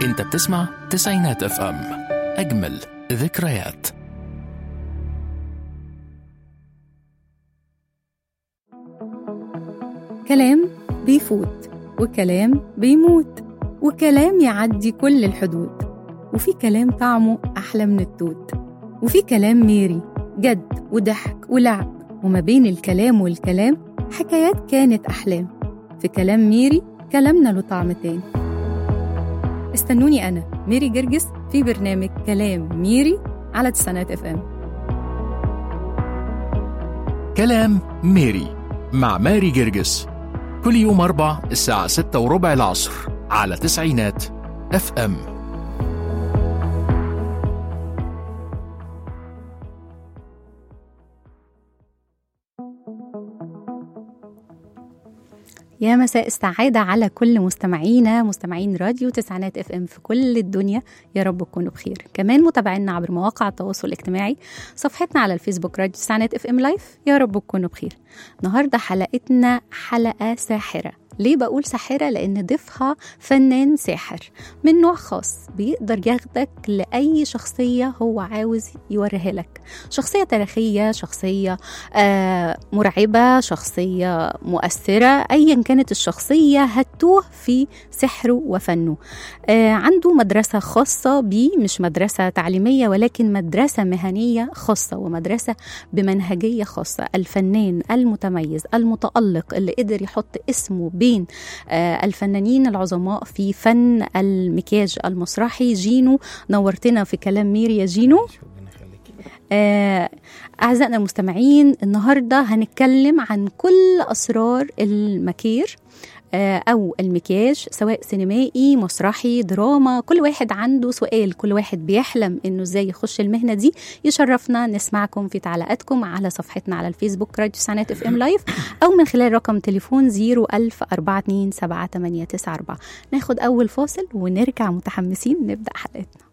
انت بتسمع تسعينات اف ام اجمل ذكريات كلام بيفوت وكلام بيموت وكلام يعدي كل الحدود وفي كلام طعمه أحلى من التوت وفي كلام ميري جد وضحك ولعب وما بين الكلام والكلام حكايات كانت أحلام في كلام ميري كلامنا له طعم تاني استنوني أنا ميري جرجس في برنامج كلام ميري على تسعينات اف ام كلام ميري مع ماري جرجس كل يوم أربع الساعة ستة وربع العصر على تسعينات اف ام يا مساء السعادة على كل مستمعينا مستمعين راديو تسعينات اف ام في كل الدنيا يا رب تكونوا بخير كمان متابعينا عبر مواقع التواصل الاجتماعي صفحتنا على الفيسبوك راديو تسعينات اف ام لايف يا رب تكونوا بخير النهاردة حلقتنا حلقة ساحرة ليه بقول ساحرة؟ لأن ضيفها فنان ساحر من نوع خاص بيقدر ياخدك لأي شخصية هو عاوز يوريها لك شخصية تاريخية شخصية آه مرعبة شخصية مؤثرة أيا كانت الشخصية هتوه في سحره وفنه آه عنده مدرسة خاصة بيه مش مدرسة تعليمية ولكن مدرسة مهنية خاصة ومدرسة بمنهجية خاصة الفنان المتميز المتألق اللي قدر يحط اسمه بين آه الفنانين العظماء في فن المكياج المسرحي جينو نورتنا في كلام ميري يا جينو آه، أعزائنا المستمعين النهاردة هنتكلم عن كل أسرار المكير آه، أو المكياج سواء سينمائي مسرحي دراما كل واحد عنده سؤال كل واحد بيحلم إنه إزاي يخش المهنة دي يشرفنا نسمعكم في تعليقاتكم على صفحتنا على الفيسبوك راديو سنات اف ام لايف أو من خلال رقم تليفون 01000 427 ناخد أول فاصل ونرجع متحمسين نبدأ حلقتنا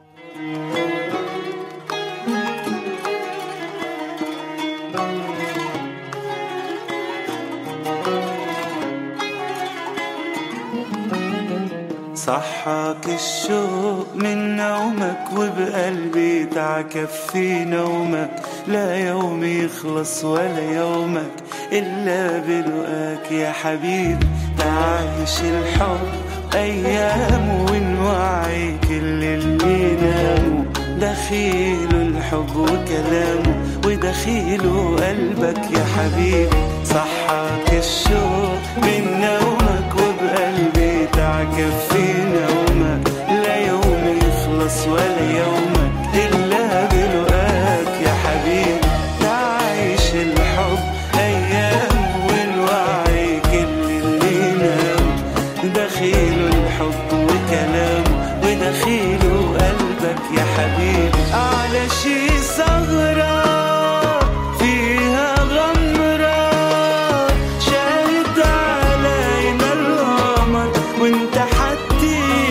صحاك الشوق من نومك وبقلبي تعكف في نومك لا يوم يخلص ولا يومك إلا بلقاك يا حبيبي تعيش الحب أيام ونوعي كل اللي ناموا دخيله الحب وكلامه ودخيله قلبك يا حبيبي صحاك الشوق من نومك وبقلبي تعكف في نومك لا يوم يخلص ولا يومك إلا بلقاك يا حبيبي تعيش الحب أيام والوعي كل اللي نام دخيله الحب وكلامه ودخيله قلبك يا حبيبي على شي ثغرة فيها غمرة شاهد علينا القمر وانت حدي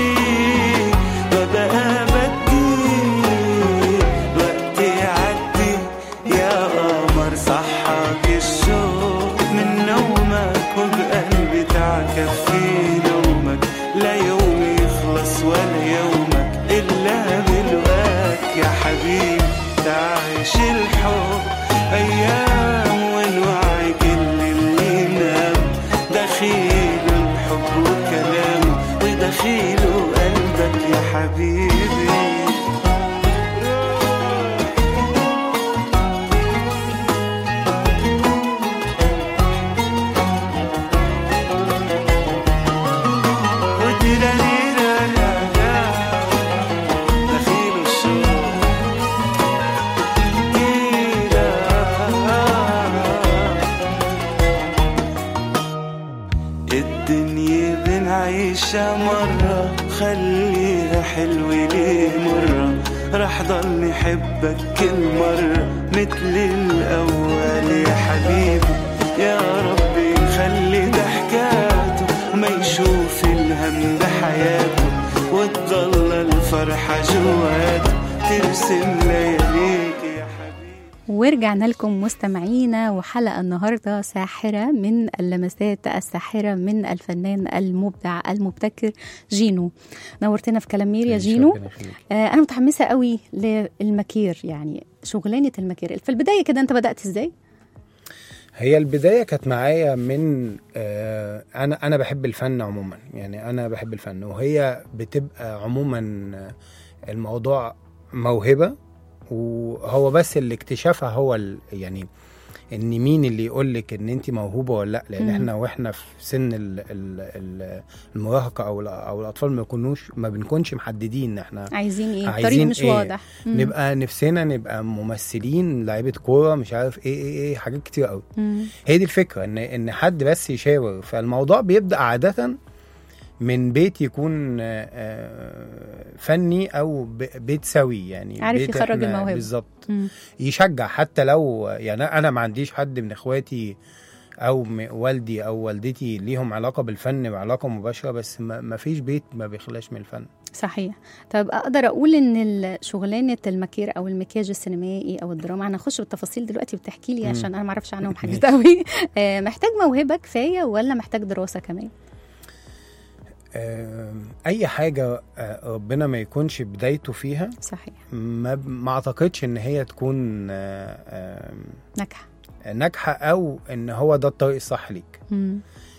وبقى بدي وقت يعدي يا قمر صحاك الشوق من نومك وبقلبي تعكف في نومك لا يوم يخلص ولا يومك إلا بلقاك يا حبيبي تعيش الحب أيام والوعي كل اللي نام دخيل الحب وكلامه ودخيله قلبك يا حبيبي وديراريرارارا، دخيل الشوق الدنيا بنعيشها مرة خليها حلوة ليه مرة رح ضل نحبك كل مرة مثل الأول يا حبيبي يا ربي خلي ضحكاته ما يشوف الهم بحياته وتضل الفرحة جواته ترسم لياليك يا حبيبي ورجعنا لكم مستمعينا وحلقة النهاردة ساحرة من اللمسات الساحرة من الفنان المبدع المبتكر جينو نورتنا في كلام مير يا جينو ربنا يخليك. آه أنا متحمسة قوي للمكير يعني شغلانة المكير في البداية كده أنت بدأت إزاي؟ هي البدايه كانت معايا من آه انا انا بحب الفن عموما يعني انا بحب الفن وهي بتبقى عموما آه، الموضوع موهبه وهو بس اللي اكتشافها هو ال- يعني ان مين اللي يقول لك ان انت موهوبه ولا لا لان مم. احنا واحنا في سن ال- ال- ال- المراهقه او ال- او الاطفال ما يكونوش ما بنكونش محددين ان احنا عايزين إيه؟ عايزين الطريق مش إيه؟ واضح مم. نبقى نفسنا نبقى ممثلين لعيبه كوره مش عارف ايه ايه ايه حاجات كتير قوي مم. هي دي الفكره ان ان حد بس يشاور فالموضوع بيبدا عاده من بيت يكون آه، آه، فني او ب- بيت سوي يعني عارف بيت يخرج إحنا الموهبة. بالظبط مم. يشجع حتى لو يعني انا ما عنديش حد من اخواتي او م- والدي او والدتي ليهم علاقه بالفن بعلاقه مباشره بس ما ما فيش بيت ما بيخلاش من الفن صحيح طيب اقدر اقول ان ال- شغلانه المكير او المكياج السينمائي او الدراما هنخش بالتفاصيل دلوقتي وبتحكي لي مم. عشان انا ما اعرفش عنهم حاجات قوي آه، محتاج موهبه كفايه ولا محتاج دراسه كمان آم، اي حاجه آه، ربنا ما يكونش بدايته فيها صحيح ما ما اعتقدش ان هي تكون آه، آم، ناجحه ناجحه او ان هو ده الطريق الصح ليك مم.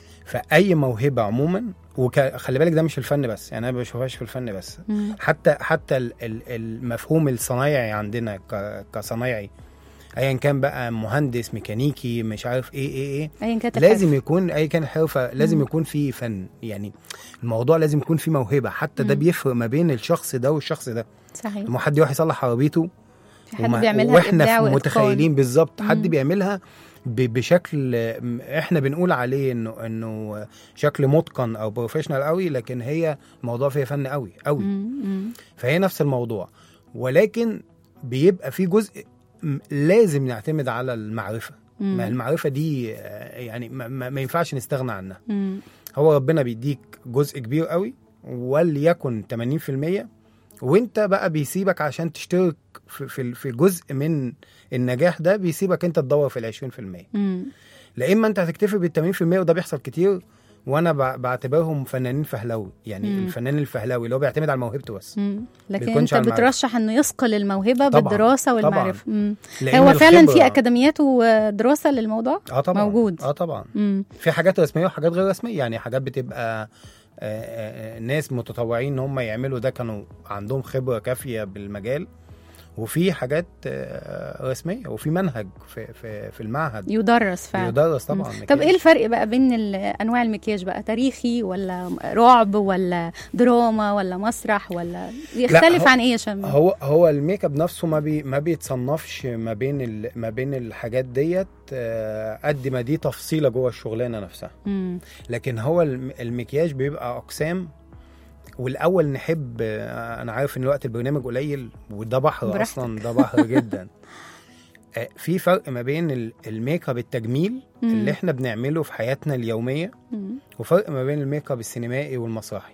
فاي موهبه عموما وخلي بالك ده مش الفن بس يعني انا ما بشوفهاش في الفن بس مم. حتى حتى ال- ال- المفهوم الصنايعي عندنا ك- كصنايعي ايا كان بقى مهندس ميكانيكي مش عارف ايه ايه ايه ايا كانت لازم الحرفة. يكون اي كان حرفه لازم مم. يكون في فن يعني الموضوع لازم يكون في موهبه حتى ده مم. بيفرق ما بين الشخص ده والشخص ده صحيح لما حد يروح يصلح عربيته في حد وما- بيعملها واحنا بإبداع في وإتقان. متخيلين بالظبط حد مم. بيعملها ب- بشكل م- احنا بنقول عليه انه انه شكل متقن او بروفيشنال قوي لكن هي الموضوع فيها فن قوي قوي مم. مم. فهي نفس الموضوع ولكن بيبقى في جزء م- لازم نعتمد على المعرفه ما مم. المعرفه دي آه، يعني ما, ما ما ينفعش نستغنى عنها مم. هو ربنا بيديك جزء كبير قوي وليكن 80% وانت بقى بيسيبك عشان تشترك في في في جزء من النجاح ده بيسيبك انت تدور في ال 20% مم. لا اما انت هتكتفي بال 80% وده بيحصل كتير وانا بع- بعتبرهم فنانين فهلوي يعني مم. الفنان الفهلاوي اللي هو بيعتمد على موهبته بس مم. لكن بيكونش انت على المعرفة. بترشح انه يثقل الموهبه طبعاً. بالدراسه طبعاً. والمعرفه مم. لأن هو فعلا في الخبرة- اكاديميات ودراسه للموضوع اه طبعا موجود. اه طبعا مم. في حاجات رسميه وحاجات غير رسميه يعني حاجات بتبقى آه، آه، آه، ناس متطوعين ان هم يعملوا ده كانوا عندهم خبره كافيه بالمجال وفي حاجات آه، رسميه وفي منهج في في في المعهد يدرس فعلا يدرس طبعا مم. طب مكياج. ايه الفرق بقى بين ال- انواع المكياج بقى تاريخي ولا رعب ولا دراما ولا مسرح ولا يختلف هو- عن ايه يا شم هو هو الميك اب نفسه ما بي ما بيتصنفش ما بين ال ما بين الحاجات ديت آه، قد ما دي تفصيله جوه الشغلانه نفسها مم. لكن هو الم- المكياج بيبقى اقسام والاول نحب آه، انا عارف ان وقت البرنامج قليل وده بحر براحتك. اصلا ده بحر جدا آه، في فرق ما بين ال- الميك اب التجميل مم. اللي احنا بنعمله في حياتنا اليوميه مم. وفرق ما بين الميك اب السينمائي والمسرحي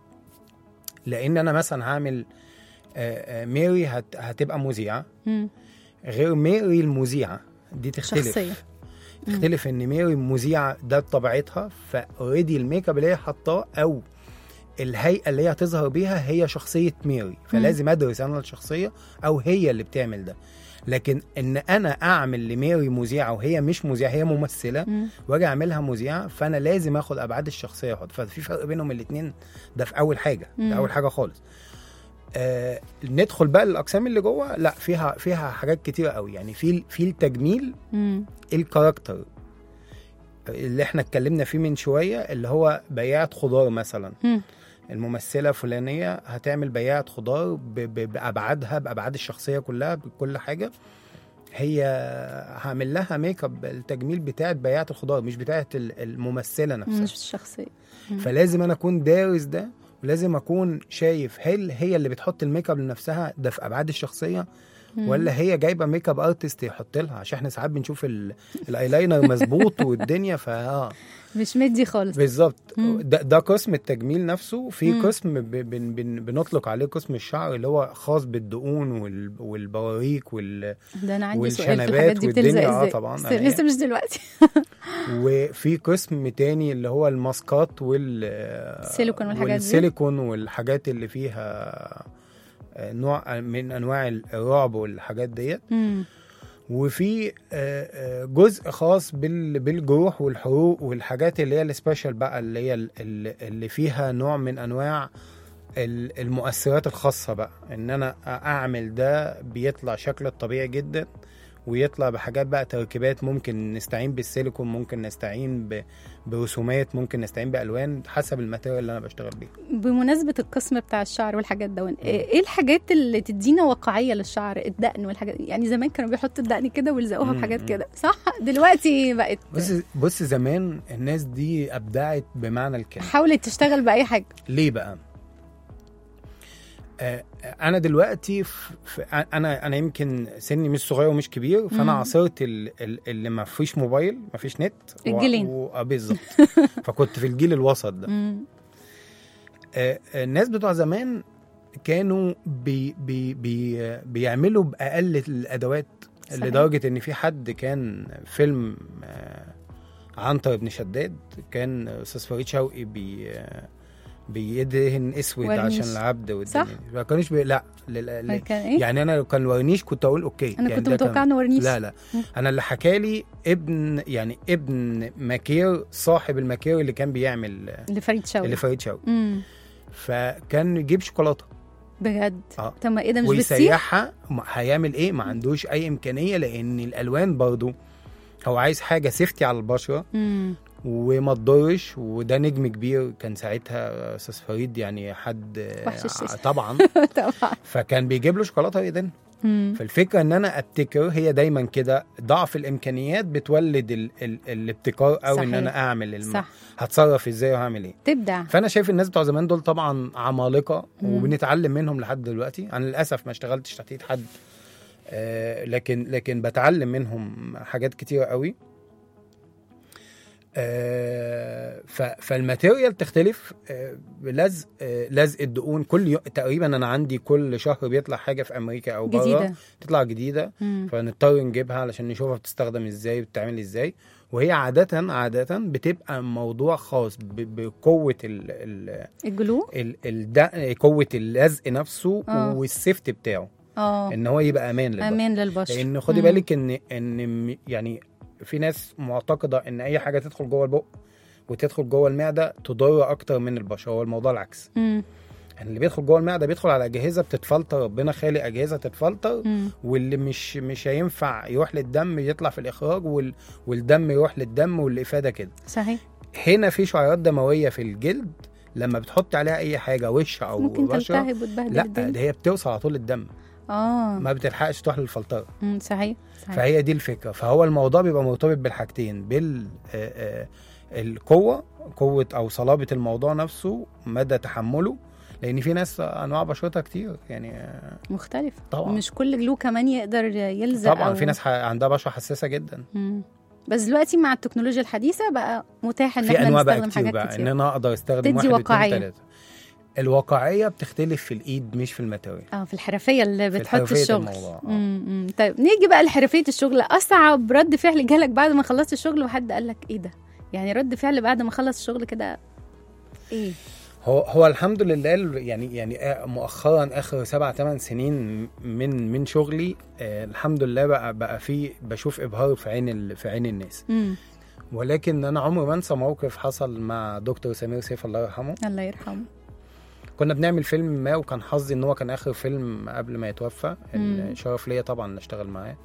لان انا مثلا هعمل آه، آه، ميري هت- هتبقى مذيعه مم. غير ميري المذيعه دي تختلف شخصية. مم. تختلف ان ميري مذيعه ده طبيعتها فاوريدي الميك اب اللي هي حطاه او الهيئه اللي هي هتظهر بيها هي شخصيه ميري فلازم ادرس انا الشخصيه او هي اللي بتعمل ده لكن ان انا اعمل لميري مذيعه وهي مش مذيعه هي ممثله مم. واجي اعملها مذيعه فانا لازم اخد ابعاد الشخصيه احط ففي فرق بينهم الاثنين ده في اول حاجه مم. ده اول حاجه خالص آه ندخل بقى الاقسام اللي جوه لا فيها فيها حاجات كتيره قوي يعني في في التجميل مم. الكاركتر اللي احنا اتكلمنا فيه من شويه اللي هو بياعة خضار مثلا مم. الممثله فلانيه هتعمل بياعة خضار ب- ب- بابعادها بابعاد الشخصيه كلها بكل حاجه هي هعمل لها ميك اب التجميل بتاعت بياعة الخضار مش بتاعت ال- الممثله نفسها مش الشخصية مم. فلازم انا اكون دارس ده ولازم اكون شايف هل هي اللي بتحط الميك اب لنفسها ده في ابعاد الشخصيه مم. ولا هي جايبه ميك اب ارتست يحط لها عشان احنا ساعات بنشوف ال- الايلاينر مظبوط والدنيا فاه مش مدي خالص بالظبط مم. ده, ده قسم التجميل نفسه في مم. قسم ب- بن بن بنطلق عليه قسم الشعر اللي هو خاص بالدقون وال والبواريك وال ده انا عندي سؤال في والشنبات الحاجات دي بتلزق والدنيا، آه ازاي طبعاً، بس أنا لسه مش دلوقتي وفي قسم تاني اللي هو الماسكات وال السيليكون والحاجات دي؟ والسيليكون والحاجات اللي فيها آه، نوع من انواع الرعب والحاجات ديت مم. وفي آه، آه، جزء خاص بال- بالجروح والحروق والحاجات اللي هي السبيشال بقى اللي هي ال- ال- اللي فيها نوع من انواع ال- المؤثرات الخاصة بقى ان انا اعمل ده بيطلع شكل الطبيعي جدا ويطلع بحاجات بقى تركيبات ممكن نستعين بالسيليكون ممكن نستعين ب- برسومات ممكن نستعين بالوان حسب الماتيريال اللي انا بشتغل بيه بمناسبة القسم بتاع الشعر والحاجات دون ايه الحاجات اللي تدينا واقعية للشعر الدقن والحاجات يعني زمان كانوا بيحطوا الدقن كده ويلزقوها مم، بحاجات مم. كده صح دلوقتي بقت بص بص زمان الناس دي ابدعت بمعنى الكلمه حاولت تشتغل بأي حاجة ليه بقى آه، انا دلوقتي في في- انا انا يمكن سني مش صغير ومش كبير فانا مم. عاصرت ال- ال- اللي ما فيش موبايل ما فيش نت و- الجيلين. و- آه، بالظبط فكنت في الجيل الوسط ده مم. آه، الناس بتوع زمان كانوا بي بي بي بيعملوا باقل الادوات صحيح. لدرجه ان في حد كان فيلم آه، عنتر بن شداد كان استاذ فريد شوقي بي آه، بيدهن اسود ورنيش. عشان العبد والدنيا صح؟ ما كانوش بي... لا لل... ما ل... كان ايه يعني انا لو كان ورنيش كنت اقول اوكي انا يعني كنت ده متوقعه كان... انه ورنيش لا لا مم. انا اللي حكالي ابن يعني ابن ماكير صاحب الماكير اللي كان بيعمل اللي فريد شوقي اللي فريد شوقي امم فكان يجيب شوكولاته بجد اه طب ما ايه ده مش بتسيح ويسيحها ما- هيعمل ايه ما عندوش اي امكانيه لان الالوان برضو هو عايز حاجه سيفتي على البشره امم وما تضرش وده نجم كبير كان ساعتها استاذ فريد يعني حد وحش الشاشة. طبعا طبعا فكان بيجيب له شوكولاته ويدن مم. فالفكره ان انا ابتكر هي دايما كده ضعف الامكانيات بتولد ال ال الابتكار او ان صحيح. انا اعمل الم... صح هتصرف ازاي وهعمل ايه تبدع فانا شايف الناس بتوع زمان دول طبعا عمالقه مم. وبنتعلم منهم لحد دلوقتي انا للاسف ما اشتغلتش تحت ايد حد آه لكن لكن بتعلم منهم حاجات كتيره قوي آه ف- فالماتيريال تختلف آه لزق آه لزق الدقون كل يوم تقريبا انا عندي كل شهر بيطلع حاجه في امريكا او بره جديده تطلع جديده مم. فنضطر نجيبها علشان نشوفها بتستخدم ازاي وبتتعمل ازاي وهي عادة عادة بتبقى موضوع خاص ب- بقوة ال ال الجلو ال ال قوة اللزق نفسه آه. والسيفت بتاعه اه ان هو يبقى امان للبشر امان للبشر لان خدي مم. بالك ان ان م- يعني في ناس معتقدة ان اي حاجة تدخل جوه البق وتدخل جوه المعدة تضر اكتر من البشر هو الموضوع العكس مم. يعني اللي بيدخل جوه المعدة بيدخل على اجهزة بتتفلتر ربنا خالق اجهزة تتفلتر مم. واللي مش مش هينفع يروح للدم يطلع في الاخراج وال... والدم يروح للدم والافاده كده صحيح هنا في شعيرات دمويه في الجلد لما بتحط عليها اي حاجه وش او ممكن بشره تلتهب وتبهدل لا الدنيا ده هي بتوصل على طول الدم اه ما بتلحقش تروح للفلتره مم. صحيح صحيح فهي دي الفكره فهو الموضوع بيبقى مرتبط بالحاجتين بال آه، آه، القوه قوه او صلابه الموضوع نفسه مدى تحمله لان في ناس انواع بشرتها كتير يعني آه، مختلف طبعا مش كل جلو كمان يقدر يلزق طبعا أو- في ناس ح- عندها بشره حساسه جدا مم. بس دلوقتي مع التكنولوجيا الحديثه بقى متاح ان في احنا انواع بقى نستخدم كتير حاجات بقى كتير ان انا اقدر استخدم تدي واحد واقعية. واثنين ثلاثه الواقعيه بتختلف في الايد مش في الماتيريال اه في الحرفيه اللي في بتحط الحرفية الشغل الموضوع، آه. مم، مم. طيب نيجي بقى لحرفيه الشغل اصعب رد فعل جالك بعد ما خلصت الشغل وحد قال لك ايه ده يعني رد فعل بعد ما خلص الشغل كده ايه هو هو الحمد لله ال- يعني يعني آه، مؤخرا اخر سبع ثمان سنين من من شغلي آه الحمد لله بقى بقى في بشوف ابهار في عين ال- في عين الناس مم. ولكن انا عمري ما انسى موقف حصل مع دكتور سمير سيف الله يرحمه الله يرحمه كنا بنعمل فيلم ما وكان حظي ان هو كان اخر فيلم قبل ما يتوفى مم. الشرف ليا طبعا ان اشتغل معاه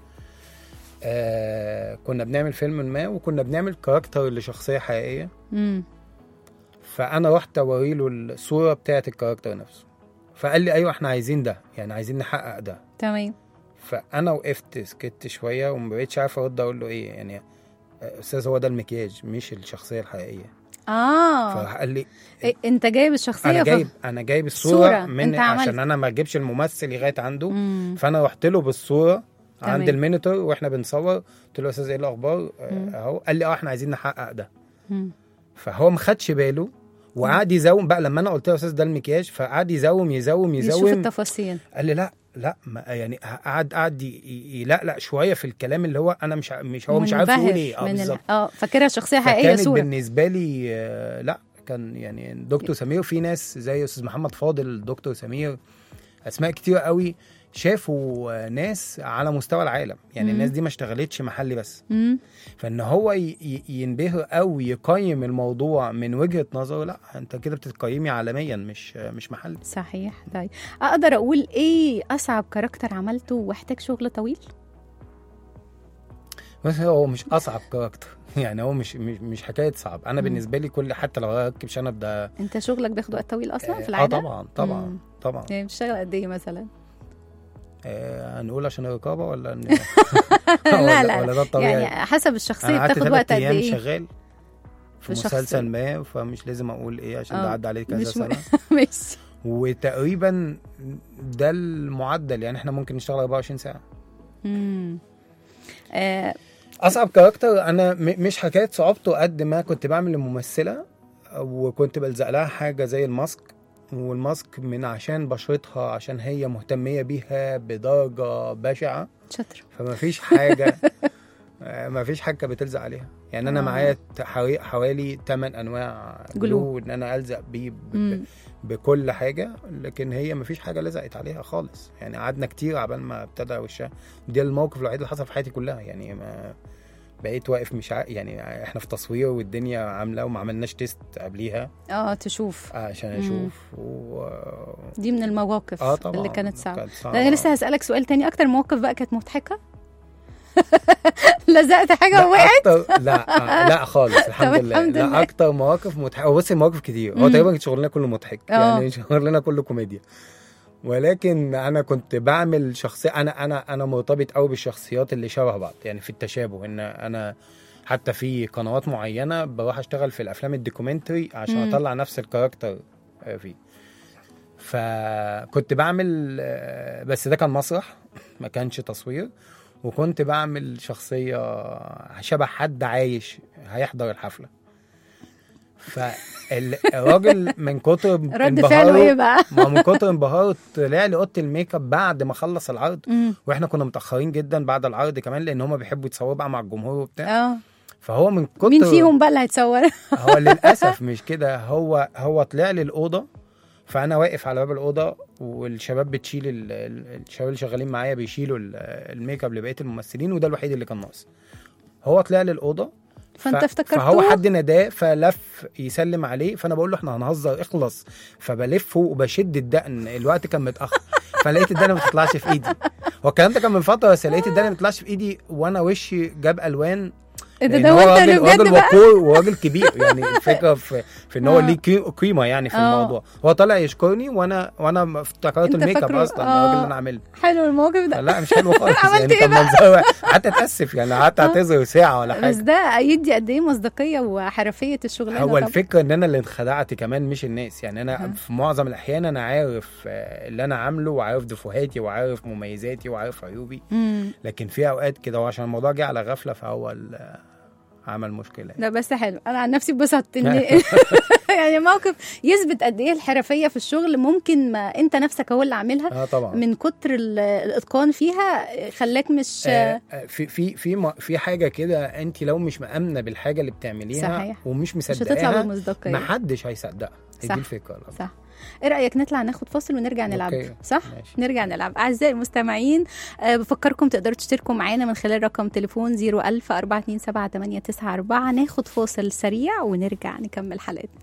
آه كنا بنعمل فيلم ما وكنا بنعمل كاركتر لشخصيه حقيقيه مم. فانا رحت اوري له الصوره بتاعه الكاركتر نفسه فقال لي ايوه احنا عايزين ده يعني عايزين نحقق ده تمام فانا وقفت سكت شويه وما بقتش عارف ارد اقول له ايه يعني آه، استاذ هو ده المكياج مش الشخصيه الحقيقيه اه فقال لي إيه، انت جايب الشخصيه انا ف- جايب انا جايب صورة، الصوره من أنت عملت. عشان انا ما اجيبش الممثل لغايه عنده مم. فانا رحت له بالصوره تمام. عند المينيتور واحنا بنصور قلت له يا استاذ ايه الاخبار آه، مم. اهو قال لي اه احنا عايزين نحقق ده مم. فهو ما خدش باله وقعد يزوم بقى لما انا قلت له يا استاذ ده المكياج فقعد يزوم يزوم يشوف يزوم التفاصيل قال لي لا لا ما يعني قعد قعد ي- ي- يلقلق شويه في الكلام اللي هو انا مش ع- مش هو مش عارف منبهر يقول ايه اه من ال... بالظبط اه فاكرها شخصيه حقيقيه فكانت صوره بالنسبه لي آه، لا كان يعني دكتور سمير في ناس زي استاذ محمد فاضل دكتور سمير اسماء كتير قوي شافوا آه، ناس على مستوى العالم يعني مم. الناس دي ما اشتغلتش محلي بس مم. فان هو ي- ي- ينبهر او يقيم الموضوع من وجهه نظره لا انت كده بتتقيمي عالميا مش آه، مش محلي صحيح طيب اقدر اقول ايه اصعب كاركتر عملته واحتاج شغل طويل بس هو مش اصعب كاركتر يعني هو مش مش, مش حكايه صعب انا مم. بالنسبه لي كل حتى لو هركب شنب ده انت شغلك بياخد وقت طويل اصلا في اه العاده طبعا طبعا مم. طبعا يعني بتشتغل قد ايه مثلا آه هنقول عشان الرقابه ولا إن- لا ولا- لا ولا ده الطبيعي يعني حسب الشخصيه انا قعدت بتاخد ثلاث وقت قد ايام ايه شغال في في شخص- مسلسل ما فمش لازم اقول ايه عشان آه، ده عدى عليه كذا مش م- سنه ماشي وتقريبا ده المعدل يعني احنا ممكن نشتغل 24 ساعه مم. آه اصعب كاركتر انا م- مش حكايه صعوبته قد ما كنت بعمل الممثله وكنت بلزق لها حاجه زي الماسك والماسك من عشان بشرتها عشان هي مهتميه بيها بدرجه بشعه شاطر فما فيش حاجه ما فيش حاجه بتلزق عليها يعني انا آه. معايا حوالي حوالي 8 انواع جلو. جلو ان انا الزق بيه ب- مم. ب- بكل حاجه لكن هي ما فيش حاجه لزقت عليها خالص يعني قعدنا كتير عبال ما ابتدى وشها دي الموقف الوحيد اللي حصل في حياتي كلها يعني ما بقيت واقف مش ع... يعني احنا في تصوير والدنيا عامله وما عملناش تيست قبليها اه تشوف عشان مم. اشوف و... دي من المواقف اه طبعا اللي كانت صعبه كانت لا انا لسه هسألك سؤال تاني اكتر مواقف بقى كانت مضحكة لزقت حاجة لا ووقعت أكتر لا آه، لا خالص الحمد طب لله الحمد لا لله. اكتر مواقف مضحكه هو بصي مواقف كتير هو مم. تقريبا شغلنا كله مضحك آه. يعني شغلنا كله كوميديا ولكن انا كنت بعمل شخصيه انا انا انا مرتبط قوي بالشخصيات اللي شبه بعض يعني في التشابه ان انا حتى في قنوات معينه بروح اشتغل في الافلام الدوكيومنتري عشان مم. اطلع نفس الكاركتر آه، فيه فكنت بعمل آه، بس ده كان مسرح ما كانش تصوير وكنت بعمل شخصية شبه حد عايش هيحضر الحفلة فالراجل من كتر رد فعله ايه بقى ما هو من كتر انبهاره طلع لي اوضه الميك اب بعد ما خلص العرض مم. واحنا كنا متاخرين جدا بعد العرض كمان لان هم بيحبوا يتصوروا بقى مع الجمهور وبتاع اه فهو من كتر مين فيهم بقى اللي هيتصور هو للاسف مش كده هو هو طلع لي الاوضه فانا واقف على باب الاوضه والشباب بتشيل ال- ال- الشباب اللي شغالين معايا بيشيلوا ال- الميك اب لبقيه الممثلين وده الوحيد اللي كان ناقص هو طلع لي الاوضه فانت ف- افتكرته فهو حد ناداه فلف يسلم عليه فانا بقول له احنا هنهزر اخلص فبلفه وبشد الدقن الوقت كان متاخر فلقيت الدقن ما بتطلعش في ايدي هو الكلام ده كان من فتره بس لقيت الدقن ما بتطلعش في ايدي وانا وشي جاب الوان ايه ده لأن ده هو هو انت اللي راجل بجد راجل بقى وقور وراجل كبير يعني الفكره في, في ان هو آه. ليه قي- قيمه يعني في آه. الموضوع هو طالع يشكرني وانا وانا افتكرت أنت الميك اب فاكره- اصلا آه. الراجل اللي انا عامله حلو الموقف ده لا مش حلو خالص عملت يعني إيه كان بقى؟ منظر قعدت اتاسف يعني قعدت آه. اعتذر ساعه ولا بس حاجه ده يدي قد ايه مصداقيه وحرفيه الشغلانه هو طبعاً. الفكره ان انا اللي انخدعت كمان مش الناس يعني انا آه. في معظم الاحيان انا عارف آه، اللي انا عامله وعارف دفوهاتي وعارف مميزاتي وعارف عيوبي مم. لكن في اوقات كده وعشان الموضوع جه على غفله فهو ال- عمل مشكله يعني. لا بس حلو انا عن نفسي اتبسطت ان يعني موقف يثبت قد ايه الحرفيه في الشغل ممكن ما انت نفسك هو اللي عاملها اه طبعا من كتر ال- الاتقان فيها خلاك مش آه، آه، في في في م- في حاجه كده انت لو مش مامنه بالحاجه اللي بتعمليها صحيح. ومش مش هتطلع مصدقاها بالمصداقيه محدش هيصدقها هي صح. دي الفكره الأكبر. صح ايه رايك نطلع ناخد فاصل ونرجع نلعب أوكي. صح ماشي. نرجع نلعب اعزائي المستمعين أه بفكركم تقدروا تشتركوا معانا من خلال رقم تليفون 01000 427 ناخد فاصل سريع ونرجع نكمل حلقتنا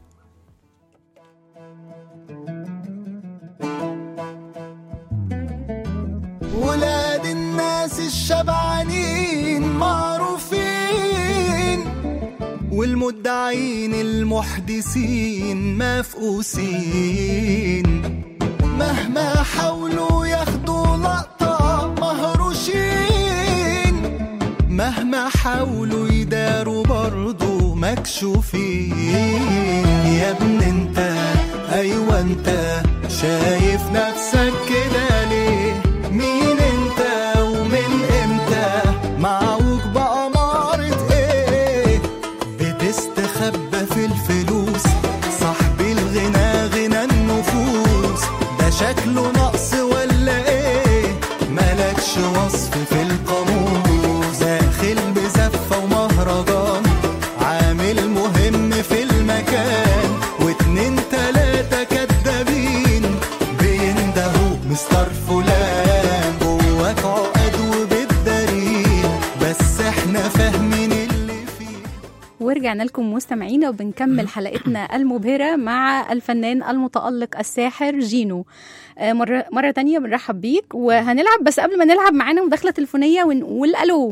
ولاد الناس الشبعانين معروفين والمدعين المحدثين مفقوسين مهما حاولوا ياخدوا لقطة مهروشين مهما حاولوا يداروا برضو مكسوفين مالكش فيه يا ابن انت ايوه انت شايف نفسك كده ليه مين انت ومن امتى معوج بأمارة ايه بتستخبى في الفلوس صاحبي الغنى غنى النفوس ده شكله نقص ولا ايه مالكش وصف في القاموس داخل بزفة ومهرجان عامل مهم في المكان واتنين تلاتة كدابين بيندهوا مستر فلان جواك عقد وبالدليل بس احنا فاهمين اللي فيه ورجعنا لكم مستمعينا وبنكمل حلقتنا المبهرة مع الفنان المتألق الساحر جينو آه، مرة, مرة تانية بنرحب بيك وهنلعب بس قبل ما نلعب معانا مداخلة تليفونية ونقول ألو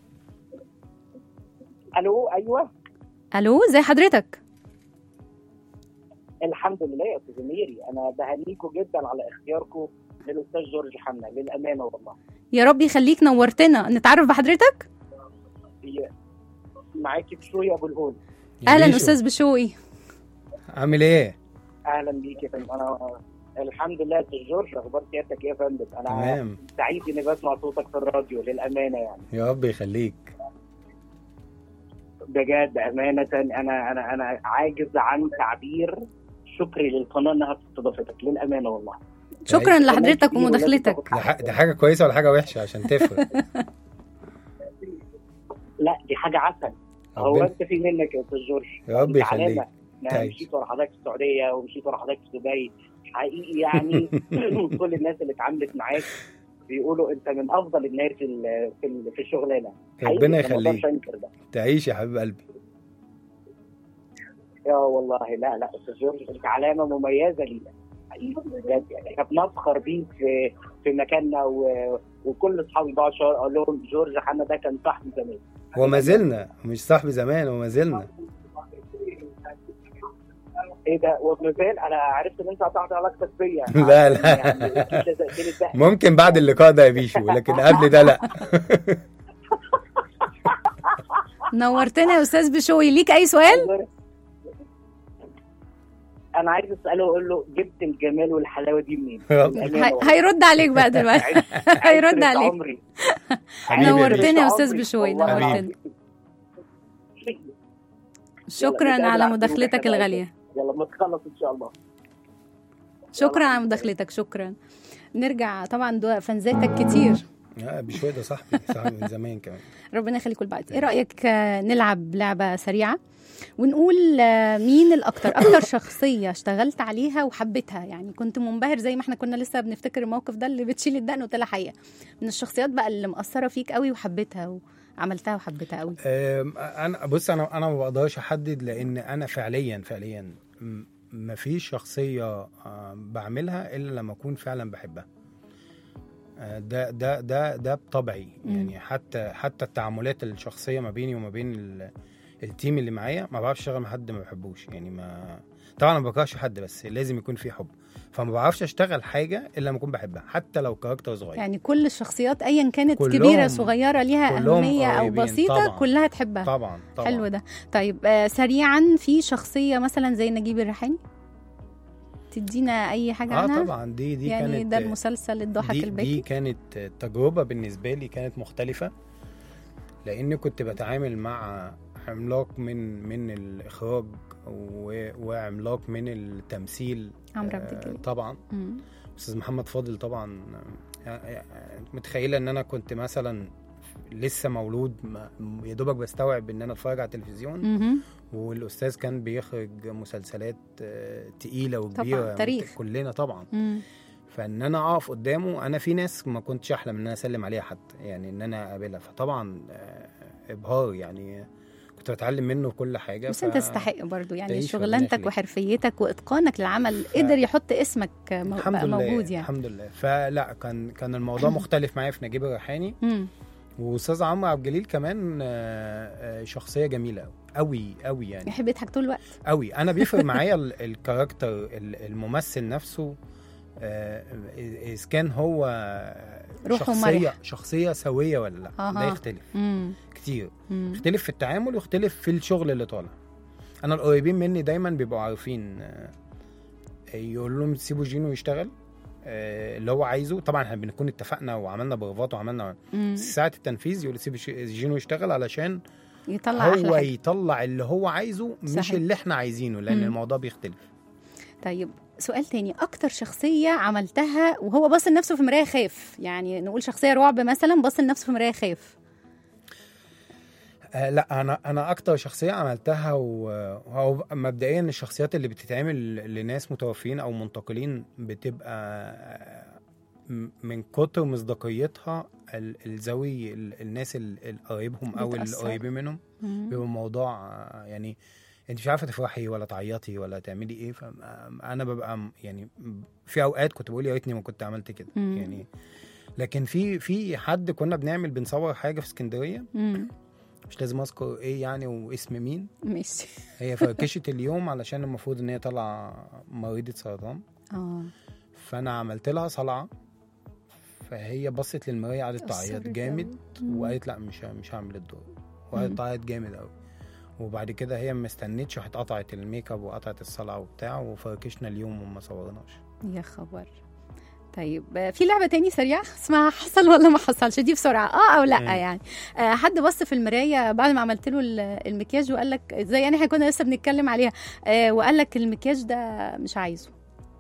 الو ايوه ألو زي حضرتك الحمد لله يا استاذ ميري انا بهنيكم جدا على اختياركم للاستاذ جورج حنا للامانه والله يا رب يخليك نورتنا نتعرف بحضرتك هي معاكي بشوي ابو الهول يا أهلا بيشو، أستاذ بشوقي عامل ايه؟ اهلا بيك يا فندم انا الحمد لله يا استاذ جورج اخبار سيادتك ايه يا فندم انا تمام سعيد اني بسمع صوتك في الراديو للامانه يعني يا رب يخليك بجد امانه انا انا انا عاجز عن تعبير شكري للقناه انها استضافتك للامانه والله شكرا أيوة. لحضرتك كبير ولازم ومداخلتك تاخد ده, ح- حقك. ده حاجه كويسه ولا حاجه وحشه عشان تفرق لا دي حاجه عسل هو ربنا انت في منك يا استاذ جورج يا رب أنت يخليك علامة. يعني تعيش. مشيت ورا حضرتك في السعوديه ومشيت ورا حضرتك في دبي حقيقي يعني كل الناس اللي اتعاملت معاك بيقولوا انت من افضل الناس في ال- في ال- في الشغلانه حقيقي ربنا أنا ما أقدرش يخليك انكر ده تعيش يا حبيب قلبي يا والله لا لا استاذ جورج انت علامه مميزه لينا حقيقي بجد يعني احنا بنفخر بيك في في مكاننا و... وكل اصحابي بقى شهر اقول لهم جورج حنا ده كان صاحبي زمان وما زلنا مش صاحبي زمان وما زلنا ايه ده وما زال انا عرفت ان انت قطعت علاقتك بيا لا، لا. يعني أكيد لزقتني الدقن. ممكن بعد اللقاء ده يا بيشو لكن قبل ده لا نورتنا يا أستاذ بشوقي ليك أي سؤال؟ انا عايز اساله اقول له جبت الجمال والحلاوه دي منين؟ يلا. بأمانة هي- والله. هيرد عليك بقى دلوقتي عشرة هيرد عليك عمري. حبيبي يا نورتنا باشا. يا أستاذ عمري. بشوي، والله نورتنا. العظيم. شكرا نتقابل على على مداخلتك خير. الغالية يلا ما تخلص ان شاء الله شكرا على مداخلتك شكرا نرجع طبعا دو فانزاتك كتير لا بشوي ده صاحبي صاحبي من زمان كمان ربنا يخليكم لبعض ايه رايك آه، نلعب لعبه سريعه ونقول آه، مين الاكتر اكتر شخصيه اشتغلت عليها وحبيتها يعني كنت منبهر زي ما احنا كنا لسه بنفتكر الموقف ده اللي بتشيل الدقن وطلع حقيقه من الشخصيات بقى اللي مأثره فيك قوي وحبيتها وعملتها وحبيتها قوي أم، انا بص انا انا ما بقدرش احدد لان انا فعليا فعليا م- مفيش شخصيه آه، بعملها الا لما اكون فعلا بحبها آه، ده ده ده ده بطبعي مم. يعني حتى حتى التعاملات الشخصيه ما بيني وما بين ال- التيم اللي معايا ما بعرفش اشتغل مع حد ما بحبوش يعني ما طبعا ما بكرهش حد بس لازم يكون في حب فما بعرفش اشتغل حاجه الا لما اكون بحبها حتى لو كاركتر صغير يعني كل الشخصيات ايا كانت كلهم- كبيره صغيره ليها كلهم اهميه او قريبين، بسيطه طبعاً. كلها تحبها طبعا طبعا حلو ده طيب آه سريعا في شخصيه مثلا زي نجيب الريحاني تدينا اي حاجه اه ها؟ طبعا دي دي يعني كانت ده المسلسل الضحك دي, الباكي دي كانت تجربة بالنسبة لي كانت مختلفة لأن كنت بتعامل مع عملاق من من الإخراج و- وعملاق من التمثيل عمرو عبد آه، الجليل طبعا مم. أستاذ محمد فاضل طبعا آه، آه، متخيلة إن أنا كنت مثلا لسه مولود ما- يا دوبك بستوعب ان انا اتفرج على التلفزيون مهم. والاستاذ كان بيخرج مسلسلات آه، تقيله وكبيره تاريخ. كلنا طبعا مم. فان انا اقف قدامه انا في ناس ما كنتش احلم ان انا اسلم عليها حتى يعني ان انا اقابلها فطبعا آه، ابهار يعني كنت بتعلم منه كل حاجه بس انت تستحق برضو يعني تعيش ربنا شغلانتك يخليك. وحرفيتك واتقانك للعمل قدر يحط اسمك مو- الحمد بقى لله موجود يعني الحمد لله فلا كان كان الموضوع مختلف معايا في نجيب الريحاني مم. واستاذ عمرو عبد الجليل كمان آه، آه، شخصيه جميله قوي قوي يعني يحب يضحك طول الوقت قوي انا بيفرق معايا ال- الكاركتر ال- الممثل نفسه آه، اذا كان هو روحه شخصيه مرح. شخصيه سويه ولا لا أها. ده يختلف مم. كتير مم. يختلف في التعامل ويختلف في الشغل اللي طالع انا القريبين مني دايما بيبقوا عارفين آه، يقول لهم سيبوا جينو يشتغل آه، اللي هو عايزه طبعا احنا بنكون اتفقنا وعملنا بروفات وعملنا مم. ساعه التنفيذ يقول سيب ش- جينو يشتغل علشان يطلع هو احلى حاجه يطلع اللي هو عايزه مش صحيح. اللي احنا عايزينه لان مم. الموضوع بيختلف طيب سؤال تاني اكتر شخصيه عملتها وهو بص لنفسه في مرايه خاف يعني نقول شخصيه رعب مثلا بص لنفسه في مرايه خاف آه لا انا انا اكتر شخصيه عملتها و- وهو مبدئيا الشخصيات اللي بتتعمل لناس متوفين او منتقلين بتبقى آه، م- من كتر مصداقيتها ال- الذوي ال- الناس ال- اللي قريبهم او بتأثر. القريبين منهم مم. بيبقى الموضوع آه، يعني انت مش عارفه تفرحي ولا تعيطي ولا تعملي ايه فانا ببقى م- يعني في اوقات كنت بقول يا ريتني ما كنت عملت كده مم. يعني لكن في في حد كنا بنعمل بنصور حاجه في اسكندريه مم. مش لازم اذكر ايه يعني واسم مين ماشي هي فركشت اليوم علشان المفروض ان هي طالعه مريضه سرطان اه فانا عملت لها صلعه فهي بصت للمرايه قعدت تعيط أثرت جامد أوي. مم. وقالت لا مش مش هعمل الدور مم. وقعدت تعيط جامد قوي وبعد كده هي ما استنتش راحت قطعت الميك اب وقطعت الصلعه وبتاع وفركشنا اليوم وما صورناش يا خبر طيب آه، في لعبه تاني سريعه اسمها حصل ولا ما حصلش دي بسرعه اه او لا مم. يعني آه حد بص في المرايه بعد ما عملت له ال- المكياج وقال لك زي يعني احنا كنا لسه بنتكلم عليها آه وقال لك المكياج ده مش عايزه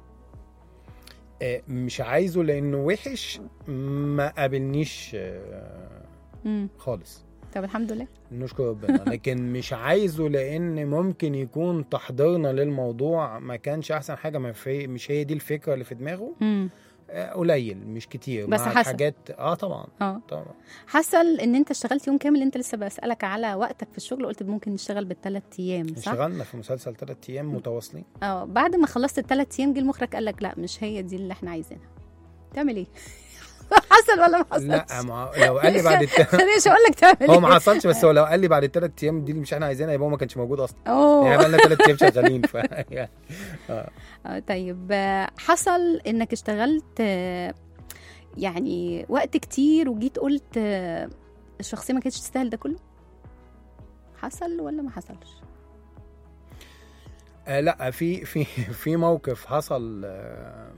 آه، مش عايزه لانه وحش ما قابلنيش آه، امم خالص طب الحمد لله نشكر ربنا لكن مش عايزه لان ممكن يكون تحضيرنا للموضوع ما كانش احسن حاجه ما في مش هي دي الفكره اللي في دماغه امم آه، قليل مش كتير بس مع حسن. الحاجات اه طبعا اه طبعا حصل ان انت اشتغلت يوم كامل انت لسه بسالك على وقتك في الشغل قلت ممكن نشتغل بالثلاث ايام صح اشتغلنا في مسلسل ثلاث ايام متواصلين اه بعد ما خلصت الثلاث ايام جه المخرج قال لك لا مش هي دي اللي احنا عايزينها تعمل ايه حصل ولا ما حصلش لا ما لو قال لي بعد الت... خليني اقول لك تعمل هو ما ايه حصلش بس هو لو قال لي بعد الثلاث ايام دي اللي مش احنا عايزينها يبقى هو ما كانش موجود اصلا يعني اوه بقى لنا ثلاث ايام شغالين ف يعني آه، طيب آه، حصل انك اشتغلت آه، يعني وقت كتير وجيت قلت آه، الشخصيه ما كانتش تستاهل ده كله حصل ولا ما حصلش آه لا في في في موقف حصل آه،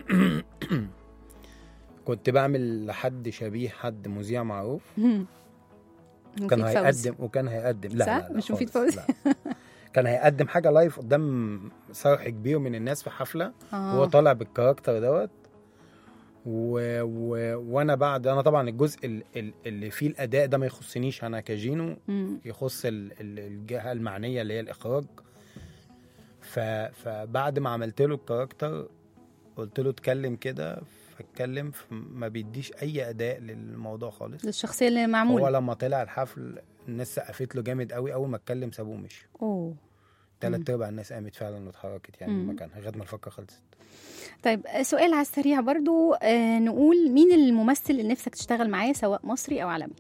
كنت بعمل لحد شبيه حد مذيع معروف كان مفيد فوزي. هيقدم وكان هيقدم لا صح؟ لا, لا مش مفيد خالص، فوزي؟ لا. كان هيقدم حاجه لايف قدام صرح كبير من الناس في حفله آه. وهو طالع بالكاركتر دوت و... و... وانا بعد انا طبعا الجزء ال- ال- اللي فيه الاداء ده ما يخصنيش انا كجينو مم. يخص ال- ال- الجهه المعنيه اللي هي الاخراج ف... فبعد ما عملت له الكاركتر قلت له اتكلم كده فاتكلم ما بيديش اي اداء للموضوع خالص الشخصيه اللي هو معموله لما طلع الحفل الناس سقفت له جامد قوي اول ما اتكلم سابوه مشي اوه تلات ارباع الناس قامت فعلا واتحركت يعني من مم. مكانها لغايه ما الفقره خلصت طيب آه، سؤال على السريع برضو آه نقول مين الممثل اللي نفسك تشتغل معاه سواء مصري او عالمي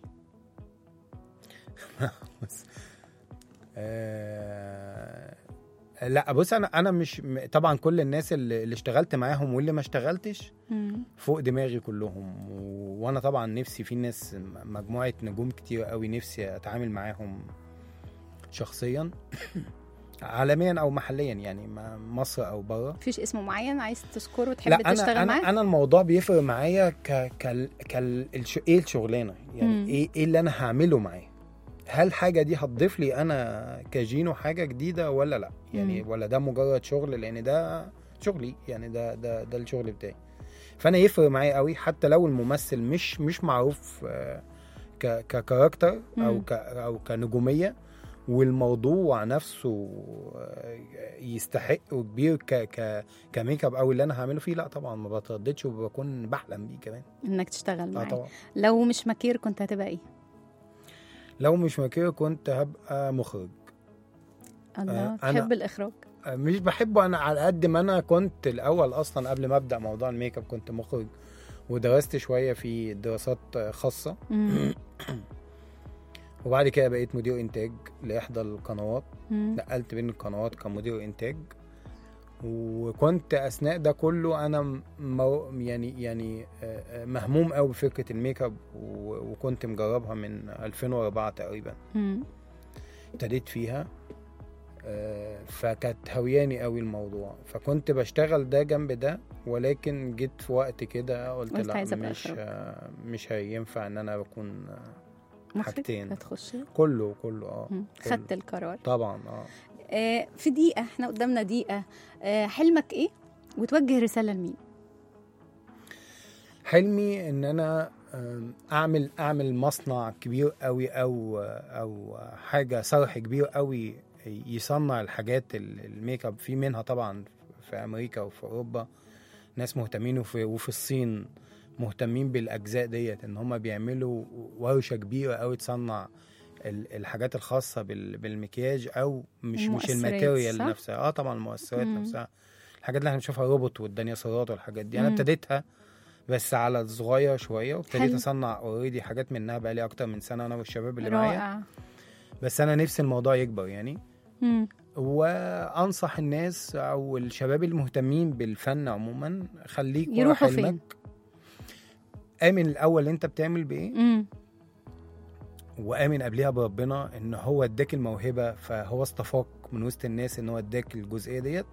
آه... لا بص انا انا مش م- طبعا كل الناس اللي, اللي اشتغلت معاهم واللي ما اشتغلتش مم. فوق دماغي كلهم و... وانا طبعا نفسي في ناس م- مجموعه نجوم كتير قوي نفسي اتعامل معاهم شخصيا عالميا او محليا يعني ما- مصر او بره مفيش اسم معين عايز تذكره وتحب لا تشتغل انا معاه انا انا الموضوع بيفرق معايا ك ك كال الش... ايه الشغلانه يعني مم. ايه ايه اللي انا هعمله معاه هل الحاجه دي هتضيف لي انا كجينو حاجه جديده ولا لا يعني مم. ولا ده مجرد شغل لان ده شغلي يعني ده ده ده الشغل بتاعي فانا يفرق معايا قوي حتى لو الممثل مش مش معروف آه، ك ككاركتر او مم. ك او كنجوميه والموضوع نفسه آه، يستحق وكبير ك ك كميك اب او اللي انا هعمله فيه لا طبعا ما بترددش وبكون بحلم بيه كمان انك تشتغل اه معاه طبعا لو مش مكير كنت هتبقى ايه لو مش مكير كنت هبقى مخرج الله آه، أنا- تحب الاخراج آه، مش بحبه انا على قد ما انا كنت الاول اصلا قبل ما ابدا موضوع الميك اب كنت مخرج ودرست شويه في دراسات آه، خاصه مم. وبعد كده بقيت مدير انتاج لاحدى القنوات مم. نقلت بين القنوات كمدير انتاج وكنت اثناء ده كله انا م- مو يعني يعني آه، آه، مهموم قوي بفكره الميك اب و- وكنت مجربها من 2004 تقريبا مم. ابتديت فيها آه، فكانت هوياني قوي الموضوع فكنت بشتغل ده جنب ده ولكن جيت في وقت كده قلت قلت لا عايزة أبقى مش إخراج. آه، مش هينفع ان انا بكون آه، مخرج حاجتين. هتخشي كله كله اه مم. كله. خدت القرار طبعا اه آه، في دقيقة احنا قدامنا دقيقة آه، حلمك ايه وتوجه رسالة لمين حلمي ان انا آم، اعمل اعمل مصنع كبير قوي او او حاجه صرح كبير قوي يصنع الحاجات ال- الميك اب في منها طبعا في امريكا وفي اوروبا ناس مهتمين وفي وفي الصين مهتمين بالاجزاء ديت ان هم بيعملوا ورشه كبيره قوي تصنع ال- الحاجات الخاصه بال- بالمكياج او مش مش المؤثرات، الماتيريال صح؟ نفسها اه طبعا المؤثرات مم. نفسها الحاجات اللي احنا بنشوفها روبوت والديناصورات والحاجات دي انا مم. ابتديتها بس على صغير شويه وابتديت حلو. اصنع اوريدي حاجات منها بقالي اكتر من سنه انا والشباب اللي معايا رائع بس انا نفسي الموضوع يكبر يعني مم. وانصح الناس او الشباب المهتمين بالفن عموما خليك ورا يروحوا فين؟ حلمك امن الاول انت بتعمل بايه مم. وامن قبلها بربنا ان هو اداك الموهبه فهو اصطفاك من وسط الناس ان هو اداك الجزئيه ديت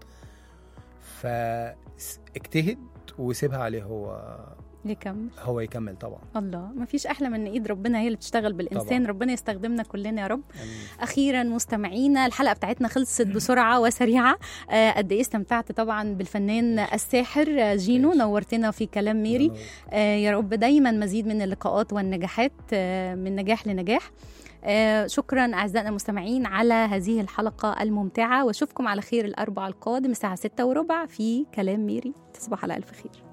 فاجتهد وسيبها عليه هو يكمل هو يكمل طبعا الله ما فيش احلى من ان ايد ربنا هي اللي بتشتغل بالانسان طبعاً. ربنا يستخدمنا كلنا يا رب آمين. اخيرا مستمعينا الحلقه بتاعتنا خلصت بسرعه وسريعه آه، قد ايه استمتعت طبعا بالفنان الساحر آه، جينو ماشي. نورتنا في كلام ميري آه، يا رب دايما مزيد من اللقاءات والنجاحات آه، من نجاح لنجاح آه، شكرا اعزائنا المستمعين على هذه الحلقه الممتعه واشوفكم على خير الاربعاء القادم الساعه 6 وربع في كلام ميري تصبح على الف خير